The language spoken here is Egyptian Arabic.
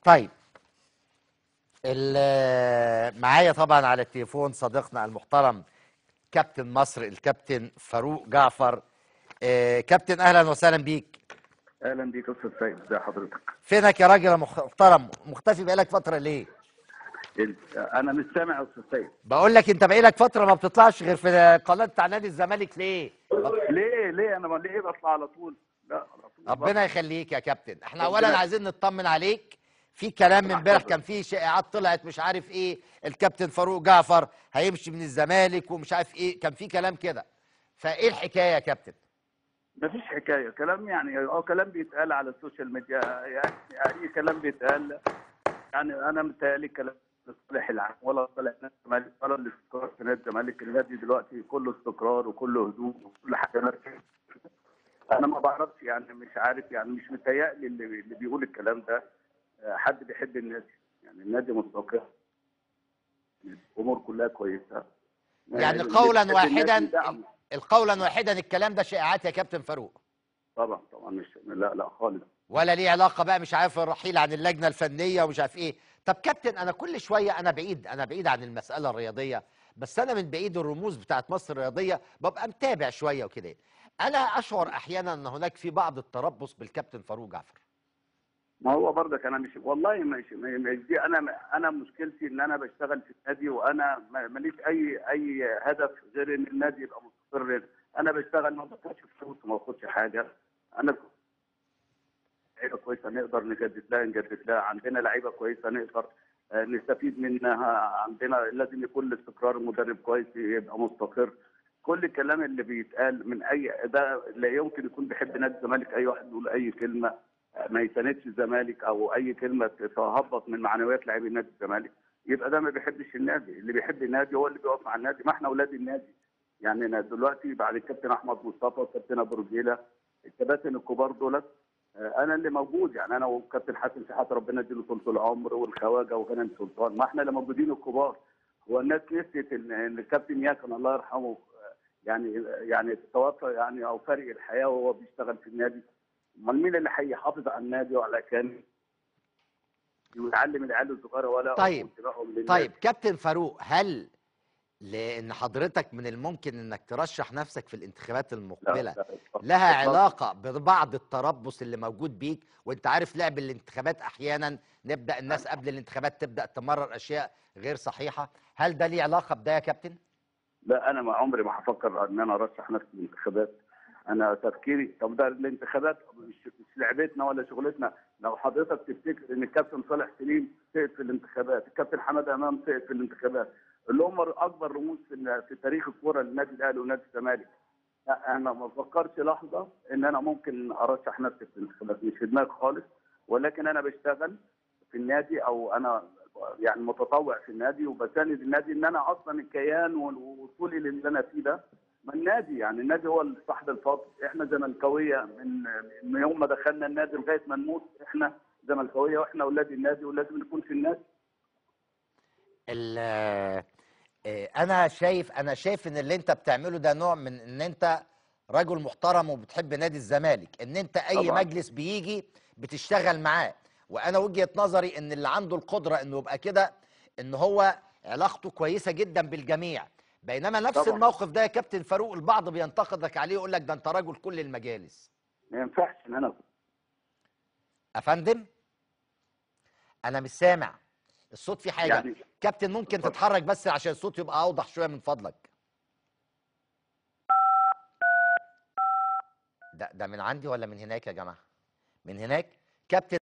طيب ال- معايا طبعا على التليفون صديقنا المحترم كابتن مصر الكابتن فاروق جعفر آه، كابتن اهلا وسهلا بيك اهلا بيك يا استاذ سيد ازي حضرتك فينك يا راجل يا محترم مختفي بقالك فتره ليه ال- انا مش سامع يا استاذ سيد بقول لك انت بقالك فتره ما بتطلعش غير في قناه بتاع نادي الزمالك ليه ليه ليه انا ما- ليه بطلع على طول لا على طول ربنا يخليك يا كابتن احنا ربنا اولا يخليك. عايزين نطمن عليك في كلام من ربنا امبارح يحفظك. كان في شائعات طلعت مش عارف ايه الكابتن فاروق جعفر هيمشي من الزمالك ومش عارف ايه كان في كلام كده فايه الحكايه يا كابتن ما فيش حكايه كلام يعني اه كلام بيتقال على السوشيال ميديا يعني اي كلام بيتقال يعني انا متهيألي كلام لصالح العام ولا صالح نادي الزمالك ولا الاستقرار في نادي الزمالك النادي دلوقتي كله استقرار وكله هدوء وكل حاجه ماشية. انا ما بعرفش يعني مش عارف يعني مش متهيألي اللي, اللي بيقول الكلام ده آه، حد بيحب النادي يعني النادي مستقر الامور كلها كويسه يعني اللي قولا بيحب النادي واحدا يدعم. القولا واحدا الكلام ده شائعات يا كابتن فاروق طبعا طبعا مش لا لا خالص ولا ليه علاقه بقى مش عارف الرحيل عن اللجنه الفنيه ومش عارف ايه طب كابتن انا كل شويه انا بعيد انا بعيد عن المساله الرياضيه بس انا من بعيد الرموز بتاعت مصر الرياضيه ببقى متابع شويه وكده انا اشعر احيانا ان هناك في بعض التربص بالكابتن فاروق جعفر ما هو برضك انا مش والله مش مش دي انا انا مشكلتي ان انا بشتغل في النادي وانا ما- ماليش اي اي هدف غير ان النادي يبقى مستقر انا بشتغل ما باخدش فلوس وما باخدش حاجه انا لعيبه كويسه نقدر نجدد لها نجدد لها عندنا لعيبه كويسه نقدر آه، نستفيد منها عندنا لازم يكون الاستقرار المدرب كويس يبقى مستقر كل الكلام اللي بيتقال من اي ده لا يمكن يكون بيحب نادي الزمالك اي واحد يقول اي كلمه ما يساندش الزمالك او اي كلمه تهبط من معنويات لاعبي نادي الزمالك يبقى ده ما بيحبش النادي اللي بيحب النادي هو اللي بيقف مع النادي ما احنا اولاد النادي يعني أنا دلوقتي بعد الكابتن احمد مصطفى والكابتن ابو رجيله الكباتن الكبار دولت آه، انا اللي موجود يعني انا والكابتن حسن شحات ربنا يديله طول العمر والخواجه وغنم سلطان ما احنا اللي موجودين الكبار هو الناس نسيت ان إن الكابتن ياسن الله يرحمه آه، يعني يعني توفى يعني او فارق الحياه وهو بيشتغل في النادي امال مين اللي هيحافظ على النادي وعلى كان ويعلم العيال الصغيره ولا طيب. انتباههم للنادي؟ طيب كابتن فاروق هل لان حضرتك من الممكن انك ترشح نفسك في الانتخابات لا، المقبله لا، اتفضل. لها اتفضل. علاقه ببعض التربص اللي موجود بيك وانت عارف لعب الانتخابات احيانا نبدا الناس قبل الانتخابات تبدا تمرر اشياء غير صحيحه هل ده ليه علاقه بده يا كابتن لا انا ما عمري ما هفكر ان انا ارشح نفسي للانتخابات انا تفكيري طب ده الانتخابات مش مش لعبتنا ولا شغلتنا لو حضرتك تفتكر ان الكابتن صالح سليم سقط في الانتخابات الكابتن حماد امام سقط في الانتخابات اللي هم اكبر رموز في, في تاريخ الكوره للنادي الاهلي ونادي الزمالك لا انا ما بفكرش لحظه ان انا ممكن ارشح نفسي في الانتخابات مش في دماغي خالص ولكن انا بشتغل في النادي او انا يعني متطوع في النادي وبساند النادي ان انا اصلا الكيان ووصولي للي انا فيه ده ما النادي يعني النادي هو صاحب الفضل احنا زملكاويه من من يوم ما دخلنا النادي لغايه ما نموت احنا زملكاويه واحنا اولاد النادي ولازم نكون في النادي ال- آه، انا شايف انا شايف ان اللي انت بتعمله ده نوع من ان انت رجل محترم وبتحب نادي الزمالك ان انت اي طبعاً. مجلس بيجي بتشتغل معاه وانا وجهة نظري ان اللي عنده القدرة انه يبقى كده ان هو علاقته كويسة جدا بالجميع بينما نفس طبعاً. الموقف ده يا كابتن فاروق البعض بينتقدك عليه يقول لك ده انت رجل كل المجالس ما ينفعش ان انا افندم انا مش سامع الصوت في حاجة يعني كابتن ممكن اتفضل. تتحرك بس عشان الصوت يبقى اوضح شويه من فضلك ده ده من عندي ولا من هناك يا جماعه من هناك كابتن